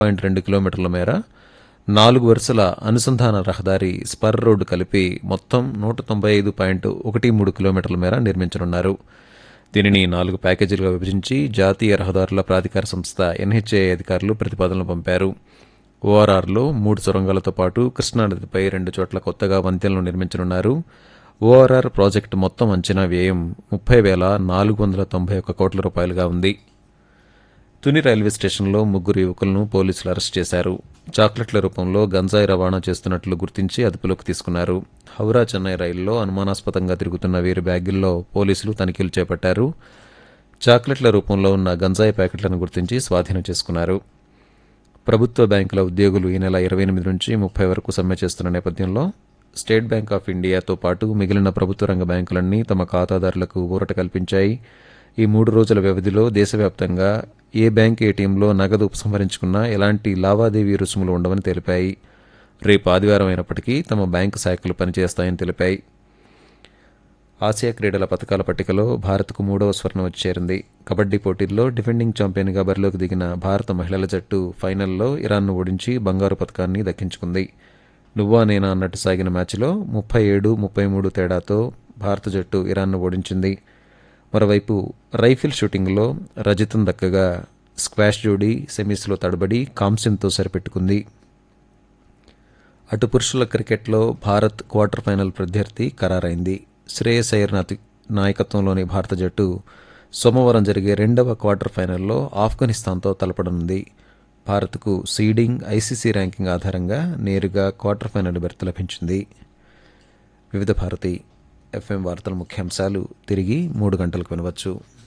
point రెండు కిలోమీటర్ల మేర నాలుగు వరుసల అనుసంధాన రహదారి స్పర్ రోడ్డు కలిపి మొత్తం నూట తొంభై ఐదు పాయింట్ ఒకటి మూడు కిలోమీటర్ల మేర నిర్మించనున్నారు దీనిని నాలుగు ప్యాకేజీలుగా విభజించి జాతీయ రహదారుల ప్రాధికార సంస్థ ఎన్హెచ్ఏ అధికారులు ప్రతిపాదనలు పంపారు ఓఆర్ఆర్లో మూడు సొరంగాలతో పాటు కృష్ణానదిపై రెండు చోట్ల కొత్తగా వంతెనలు నిర్మించనున్నారు ఓఆర్ఆర్ ప్రాజెక్టు మొత్తం అంచనా వ్యయం ముప్పై వేల నాలుగు వందల తొంభై ఒక్క కోట్ల రూపాయలుగా ఉంది తుని రైల్వే స్టేషన్లో ముగ్గురు యువకులను పోలీసులు అరెస్ట్ చేశారు చాక్లెట్ల రూపంలో గంజాయి రవాణా చేస్తున్నట్లు గుర్తించి అదుపులోకి తీసుకున్నారు హౌరా చెన్నై రైల్లో అనుమానాస్పదంగా తిరుగుతున్న వీరి బ్యాగుల్లో పోలీసులు తనిఖీలు చేపట్టారు చాక్లెట్ల రూపంలో ఉన్న గంజాయి ప్యాకెట్లను గుర్తించి స్వాధీనం చేసుకున్నారు ప్రభుత్వ బ్యాంకుల ఉద్యోగులు ఈ నెల ఇరవై ఎనిమిది నుంచి ముప్పై వరకు సమ్మె చేస్తున్న నేపథ్యంలో స్టేట్ బ్యాంక్ ఆఫ్ ఇండియాతో పాటు మిగిలిన ప్రభుత్వ రంగ బ్యాంకులన్నీ తమ ఖాతాదారులకు ఊరట కల్పించాయి ఈ మూడు రోజుల వ్యవధిలో దేశవ్యాప్తంగా ఏ బ్యాంక్ ఏటీఎంలో నగదు ఉపసంహరించుకున్నా ఎలాంటి లావాదేవీ రుసుములు ఉండవని తెలిపాయి రేపు ఆదివారం అయినప్పటికీ తమ బ్యాంకు శాఖలు పనిచేస్తాయని తెలిపాయి ఆసియా క్రీడల పథకాల పట్టికలో భారత్కు మూడవ స్వర్ణం వచ్చి చేరింది కబడ్డీ పోటీల్లో డిఫెండింగ్ ఛాంపియన్గా బరిలోకి దిగిన భారత మహిళల జట్టు ఫైనల్లో ఇరాన్ను ఓడించి బంగారు పథకాన్ని దక్కించుకుంది నువ్వా నేనా అన్నట్టు సాగిన మ్యాచ్లో ముప్పై ఏడు ముప్పై మూడు తేడాతో భారత జట్టు ఇరాన్ను ఓడించింది మరోవైపు రైఫిల్ షూటింగ్లో రజతం దక్కగా స్క్వాష్ జోడీ సెమీస్లో తడబడి కాంస్యంతో సరిపెట్టుకుంది అటు పురుషుల క్రికెట్లో భారత్ క్వార్టర్ ఫైనల్ ప్రత్యర్థి ఖరారైంది శ్రేయస్ అయ్యర్ నాతి- నాయకత్వంలోని భారత జట్టు సోమవారం జరిగే రెండవ క్వార్టర్ ఫైనల్లో ఆఫ్ఘనిస్తాన్తో తలపడనుంది భారత్కు సీడింగ్ ఐసీసీ ర్యాంకింగ్ ఆధారంగా నేరుగా క్వార్టర్ ఫైనల్ బెర్త్ లభించింది వివిధ భారతి ఎఫ్ఎం వార్తల ముఖ్యాంశాలు తిరిగి మూడు గంటలకు వినవచ్చు